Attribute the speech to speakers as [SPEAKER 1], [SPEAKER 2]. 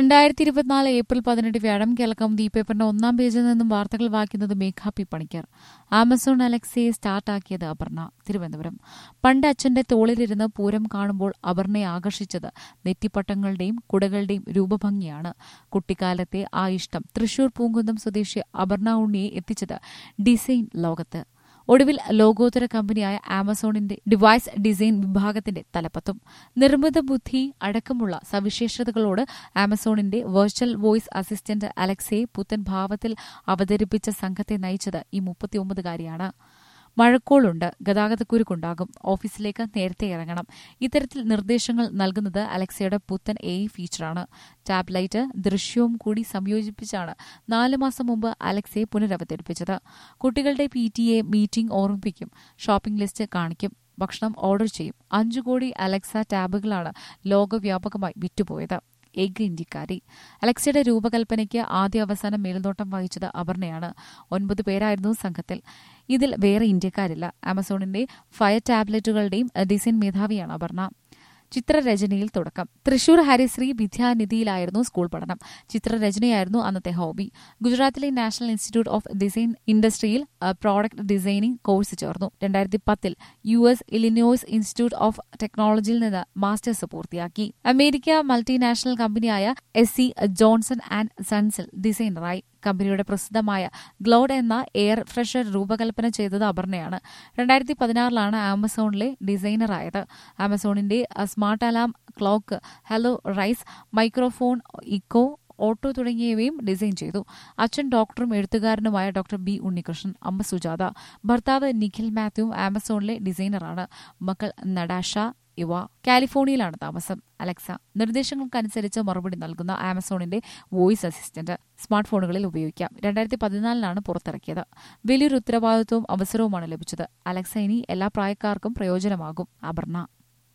[SPEAKER 1] രണ്ടായിരത്തി ഇരുപത്തിനാല് ഏപ്രിൽ പതിനെട്ട് വ്യാഴം കേൾക്കാം ദീ പേപ്പറിന്റെ ഒന്നാം പേജിൽ നിന്നും വാർത്തകൾ വായിക്കുന്നത് മേഘ പി പണിക്കർ ആമസോൺ അലക്സയെ സ്റ്റാർട്ടാക്കിയത് അപർണ തിരുവനന്തപുരം പണ്ട് അച്ഛന്റെ തോളിലിരുന്ന് പൂരം കാണുമ്പോൾ അപർണയെ ആകർഷിച്ചത് നെറ്റിപ്പട്ടങ്ങളുടെയും കുടകളുടെയും രൂപഭംഗിയാണ് കുട്ടിക്കാലത്തെ ആ ഇഷ്ടം തൃശൂർ പൂങ്കുന്നം സ്വദേശി അപർണ ഉണ്ണിയെ എത്തിച്ചത് ഡിസൈൻ ലോകത്ത് ഒടുവിൽ ലോകോത്തര കമ്പനിയായ ആമസോണിന്റെ ഡിവൈസ് ഡിസൈൻ വിഭാഗത്തിന്റെ തലപ്പത്തും നിർമ്മിത ബുദ്ധി അടക്കമുള്ള സവിശേഷതകളോട് ആമസോണിന്റെ വെർച്വൽ വോയിസ് അസിസ്റ്റന്റ് അലക്സയെ പുത്തൻ ഭാവത്തിൽ അവതരിപ്പിച്ച സംഘത്തെ നയിച്ചത് ഈ മുപ്പത്തിയൊമ്പതുകാരിയാണ് മഴക്കോളുണ്ട് ഗതാഗതക്കുരുക്കുണ്ടാകും ഓഫീസിലേക്ക് നേരത്തെ ഇറങ്ങണം ഇത്തരത്തിൽ നിർദ്ദേശങ്ങൾ നൽകുന്നത് അലക്സയുടെ പുത്തൻ എ ഫീച്ചറാണ് ടാബ് ലൈറ്റ് ദൃശ്യവും കൂടി സംയോജിപ്പിച്ചാണ് നാല് മാസം മുമ്പ് അലക്സയെ പുനരവതരിപ്പിച്ചത് കുട്ടികളുടെ പി ടി എ മീറ്റിംഗ് ഓർമ്മിപ്പിക്കും ഷോപ്പിംഗ് ലിസ്റ്റ് കാണിക്കും ഭക്ഷണം ഓർഡർ ചെയ്യും അഞ്ചു കോടി അലക്സ ടാബുകളാണ് ലോകവ്യാപകമായി വിറ്റുപോയത് ഏക ഇന്ത്യക്കാരി അലക്സയുടെ രൂപകൽപ്പനയ്ക്ക് ആദ്യ അവസാനം മേൽനോട്ടം വഹിച്ചത് അപർണയാണ് ഒൻപത് പേരായിരുന്നു സംഘത്തിൽ ഇതിൽ വേറെ ഇന്ത്യക്കാരില്ല ആമസോണിന്റെ ഫയർ ടാബ്ലറ്റുകളുടെയും ഡിസൈൻ മേധാവിയാണ് അപർണ ചിത്രരചനയിൽ തുടക്കം തൃശൂർ ഹരിശ്രീ വിദ്യാനിധിയിലായിരുന്നു സ്കൂൾ പഠനം ചിത്രരചനയായിരുന്നു അന്നത്തെ ഹോബി ഗുജറാത്തിലെ നാഷണൽ ഇൻസ്റ്റിറ്റ്യൂട്ട് ഓഫ് ഡിസൈൻ ഇൻഡസ്ട്രിയിൽ പ്രോഡക്റ്റ് ഡിസൈനിംഗ് കോഴ്സ് ചേർന്നു രണ്ടായിരത്തി പത്തിൽ U S Illinois institute of ടെക്നോളജിയിൽ നിന്ന് മാസ്റ്റേഴ്സ് പൂർത്തിയാക്കി അമേരിക്ക മൾട്ടിനാഷണൽ കമ്പനിയായ എസ് സി ജോൺസൺ ആൻഡ് സൺസിൽ ഡിസൈനറായി കമ്പനിയുടെ പ്രസിദ്ധമായ ഗ്ലോഡ് എന്ന എയർ ഫ്രഷർ രൂപകൽപ്പന ചെയ്തത് അപർണയാണ് രണ്ടായിരത്തി പതിനാറിലാണ് ആമസോണിലെ ഡിസൈനറായത് ആമസോണിന്റെ smart alarm clock hello rise microphone echo auto തുടങ്ങിയവയും ഡിസൈൻ ചെയ്തു അച്ഛൻ ഡോക്ടറും എഴുത്തുകാരനുമായ ഡോക്ടർ ബി ഉണ്ണികൃഷ്ണൻ അമ്മ സുജാത ഭർത്താവ് നിഖിൽ മാത്യു ആമസോണിലെ ഡിസൈനറാണ് മക്കൾ നടാഷ ഇവ കാലിഫോർണിയയിലാണ് താമസം അലക്സ നിർദ്ദേശങ്ങൾക്കനുസരിച്ച് മറുപടി നൽകുന്ന ആമസോണിന്റെ വോയിസ് അസിസ്റ്റന്റ് സ്മാർട്ട് ഫോണുകളിൽ ഉപയോഗിക്കാം രണ്ടായിരത്തി പതിനാലിലാണ് പുറത്തിറക്കിയത് വലിയൊരു ഉത്തരവാദിത്വവും അവസരവുമാണ് ലഭിച്ചത് അലക്സ ഇനി എല്ലാ പ്രായക്കാർക്കും പ്രയോജനമാകും അപർണ